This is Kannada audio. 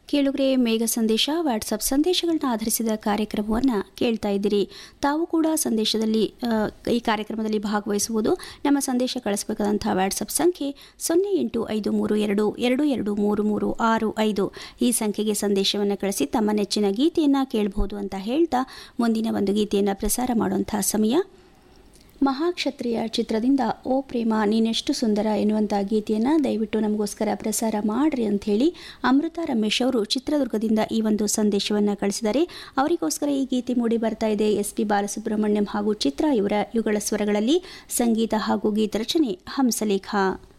ಕೇಳುಗರೆ ಮೇಘ ಸಂದೇಶ ವಾಟ್ಸಪ್ ಸಂದೇಶಗಳನ್ನ ಆಧರಿಸಿದ ಕಾರ್ಯಕ್ರಮವನ್ನು ಕೇಳ್ತಾ ಇದ್ದೀರಿ ತಾವು ಕೂಡ ಸಂದೇಶದಲ್ಲಿ ಆ, ಈ ಕಾರ್ಯಕ್ರಮದಲ್ಲಿ ಭಾಗವಹಿಸುವುದು ನಮ್ಮ ಸಂದೇಶ ಕಳಿಸಬೇಕಾದಂಥ ವಾಟ್ಸಪ್ ಸಂಖ್ಯೆ ಸೊನ್ನೆ ಎಂಟು ಐದು ಮೂರು ಎರಡು ಎರಡು ಎರಡು ಮೂರು ಮೂರು ಆರು ಐದು ಈ ಸಂಖ್ಯೆಗೆ ಸಂದೇಶವನ್ನು ಕಳಿಸಿ ತಮ್ಮ ನೆಚ್ಚಿನ ಗೀತೆಯನ್ನು ಕೇಳಬಹುದು ಅಂತ ಹೇಳ್ತಾ ಮುಂದಿನ ಒಂದು ಗೀತೆಯನ್ನು ಪ್ರಸಾರ ಮಾಡುವಂಥ ಸಮಯ ಮಹಾಕ್ಷತ್ರಿಯ ಚಿತ್ರದಿಂದ ಓ ಪ್ರೇಮ ನೀನೆಷ್ಟು ಸುಂದರ ಎನ್ನುವಂಥ ಗೀತೆಯನ್ನು ದಯವಿಟ್ಟು ನಮಗೋಸ್ಕರ ಪ್ರಸಾರ ಮಾಡ್ರಿ ಅಂಥೇಳಿ ಅಮೃತ ರಮೇಶ್ ಅವರು ಚಿತ್ರದುರ್ಗದಿಂದ ಈ ಒಂದು ಸಂದೇಶವನ್ನು ಕಳಿಸಿದ್ದಾರೆ ಅವರಿಗೋಸ್ಕರ ಈ ಗೀತೆ ಮೂಡಿ ಬರ್ತಾ ಇದೆ ಎಸ್ ಪಿ ಬಾಲಸುಬ್ರಹ್ಮಣ್ಯಂ ಹಾಗೂ ಚಿತ್ರ ಇವರ ಯುಗಳ ಸ್ವರಗಳಲ್ಲಿ ಸಂಗೀತ ಹಾಗೂ ಗೀತರಚನೆ ಹಂಸಲೇಖ